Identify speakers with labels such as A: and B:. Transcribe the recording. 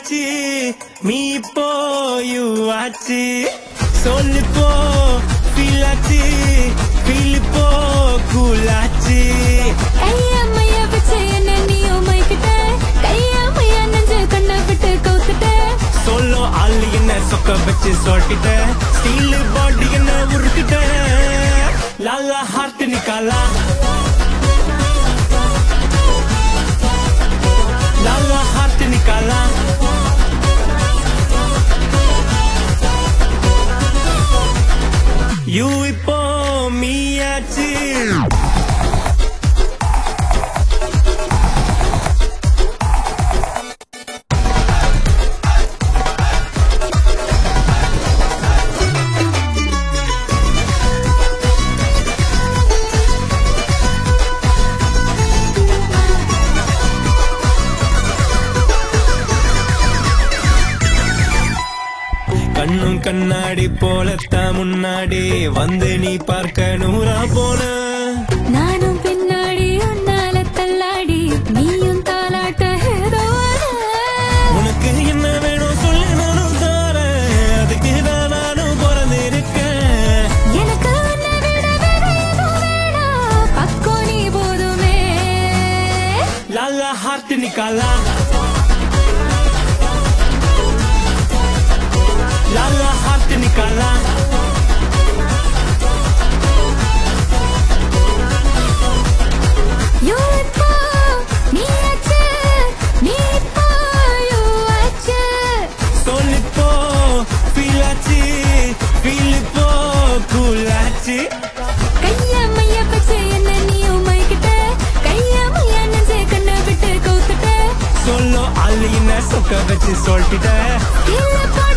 A: ஆச்சு மீ இப்போ யூ ஆச்சு சொல்லு போ ஃபீல் ஆச்சு ஃபீல் இப்போ கூல் ஆச்சு
B: கையா மையா வச்சு என்ன நீயும் மைக்கிட்ட கையா மையா நெஞ்சு கண்ணை விட்டு கவுத்துட்ட
A: சொல்லோ ஆள் என்ன சொக்க வச்சு சொல்லிட்ட ஸ்டீல் பாடி என்ன உருக்கிட்ட லாலா ஹார்ட் நிக்காலா லாலா ஹார்ட் நிக்காலா யூ இப்போ மீயாச்சு கண்ணும் கண்ணாடி போலத்தான் முன்னாடி வந்து நீ பார்க்க நூறா போன
B: நானும் பின்னாடி உன்னால தள்ளாடி நீயும் தாலாட்ட ஏதோ ஆன.
A: உனக்கு என்ன வேணும் சொல்லு நானும் தாரேன் அதுக்கு தான் நானும் பிறந்திருக்கேன்
B: எனக்கு உன்னை விட வேற எதுவும் வேணாம். பக்கம் நீ போதுமே
A: லாலா ஹார்ட் நிக்காலா லாலா ஹார்ட் நிக்காலா
B: யூ இப்போ நீ ஆச்சு நீ இப்போ யூ ஆச்சு
A: சொல்லு போ ஃபீல் ஆச்சு ஃபீல் போ கூல் ஆச்சு
B: கையா மையா பச்சை என்ன நீயும் மைக்கிட்ட கையா மையா நெஞ்சு கண்ணை விட்டு கவுத்துட்ட
A: சொல்லோ ஆள் என்ன சொக்க வச்சு சொல்லிட்ட
B: இல்ல பாடு